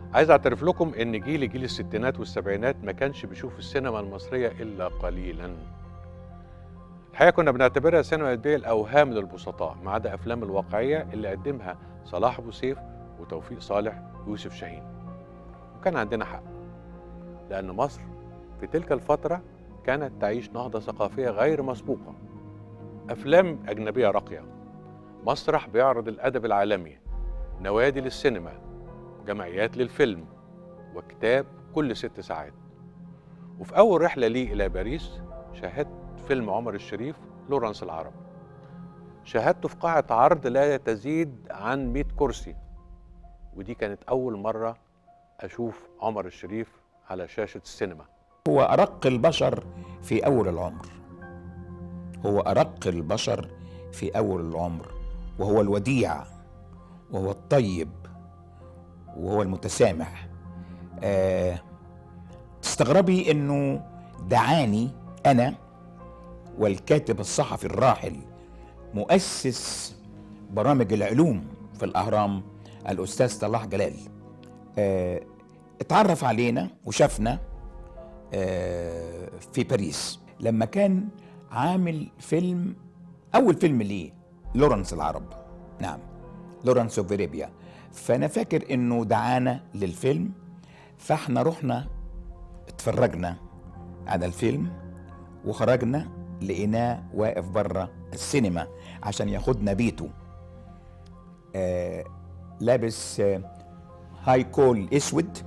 عايز اعترف لكم ان جيل جيل الستينات والسبعينات ما كانش بيشوف السينما المصريه الا قليلا الحقيقه كنا بنعتبرها سينما دي الاوهام للبسطاء ما عدا افلام الواقعيه اللي قدمها صلاح ابو سيف وتوفيق صالح ويوسف شاهين وكان عندنا حق لان مصر في تلك الفتره كانت تعيش نهضه ثقافيه غير مسبوقه افلام اجنبيه راقيه مسرح بيعرض الادب العالمي نوادي للسينما جمعيات للفيلم وكتاب كل ست ساعات وفي أول رحلة لي إلى باريس شاهدت فيلم عمر الشريف لورانس العرب شاهدته في قاعة عرض لا تزيد عن 100 كرسي ودي كانت أول مرة أشوف عمر الشريف على شاشة السينما هو أرق البشر في أول العمر هو أرق البشر في أول العمر وهو الوديع وهو الطيب وهو المتسامح آه تستغربي انه دعاني انا والكاتب الصحفي الراحل مؤسس برامج العلوم في الاهرام الاستاذ صلاح جلال آه اتعرف علينا وشافنا آه في باريس لما كان عامل فيلم اول فيلم ليه لورنس العرب نعم لورنس اوف فيريبيا فانا فاكر انه دعانا للفيلم فاحنا رحنا اتفرجنا على الفيلم وخرجنا لقيناه واقف بره السينما عشان ياخدنا بيته آه لابس آه هاي كول اسود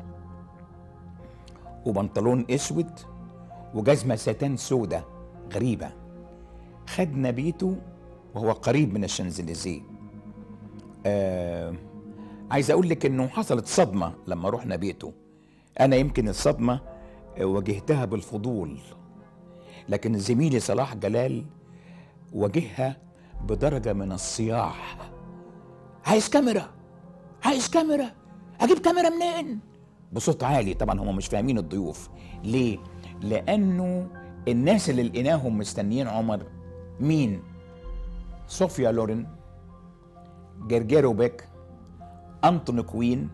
وبنطلون اسود وجزمه ساتان سودة غريبه خدنا بيته وهو قريب من الشانزليزيه آه عايز اقول لك انه حصلت صدمه لما رحنا بيته انا يمكن الصدمه واجهتها بالفضول لكن زميلي صلاح جلال واجهها بدرجه من الصياح عايز كاميرا عايز كاميرا اجيب كاميرا منين بصوت عالي طبعا هم مش فاهمين الضيوف ليه لانه الناس اللي لقيناهم مستنيين عمر مين صوفيا لورين جرجيرو بيك أنطوني كوين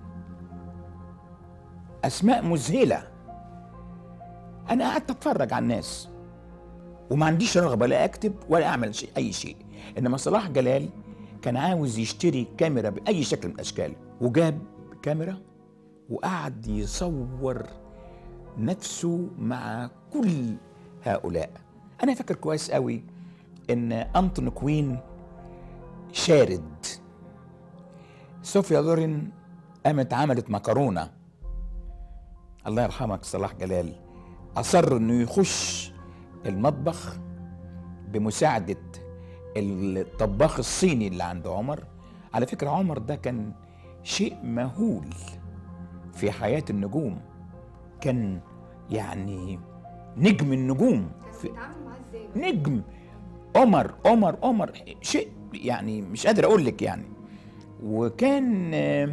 أسماء مذهلة أنا قعدت أتفرج على الناس وما عنديش رغبة لا أكتب ولا أعمل شيء أي شيء إنما صلاح جلال كان عاوز يشتري كاميرا بأي شكل من الأشكال وجاب كاميرا وقعد يصور نفسه مع كل هؤلاء أنا فاكر كويس قوي إن أنطوني كوين شارد صوفيا لورين قامت عملت مكرونه الله يرحمك صلاح جلال اصر انه يخش المطبخ بمساعده الطباخ الصيني اللي عند عمر على فكره عمر ده كان شيء مهول في حياه النجوم كان يعني نجم النجوم في نجم عمر عمر عمر شيء يعني مش قادر اقول لك يعني وكان آه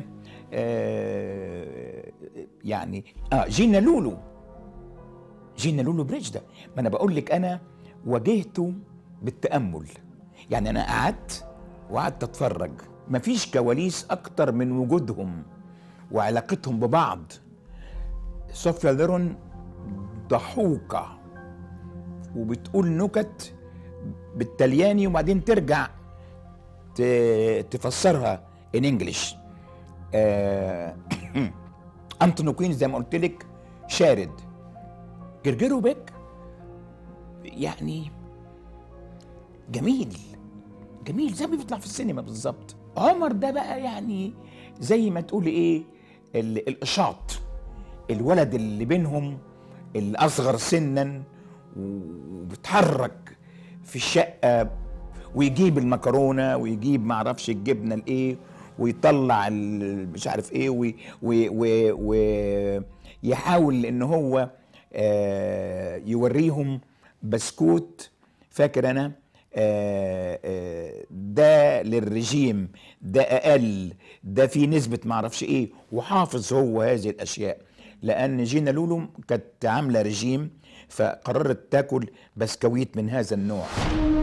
آه يعني اه جينا لولو جينا لولو بريدج ده ما انا بقول لك انا واجهته بالتامل يعني انا قعدت وقعدت اتفرج مفيش كواليس اكتر من وجودهم وعلاقتهم ببعض صوفيا ليرون ضحوكه وبتقول نكت بالتلياني وبعدين ترجع تفسرها ان انجلش آه انتوني كوين زي ما قلت لك شارد جرجيرو بيك يعني جميل جميل زي ما بيطلع في السينما بالظبط عمر ده بقى يعني زي ما تقول ايه الاشاط الولد اللي بينهم الاصغر سنا وبيتحرك في الشقه ويجيب المكرونه ويجيب معرفش الجبنه الايه ويطلع مش عارف ايه وي وي وي ويحاول ان هو آه يوريهم بسكوت فاكر انا آه آه ده للرجيم ده اقل ده في نسبه معرفش ايه وحافظ هو هذه الاشياء لان جينا لولو كانت عامله رجيم فقررت تاكل بسكويت من هذا النوع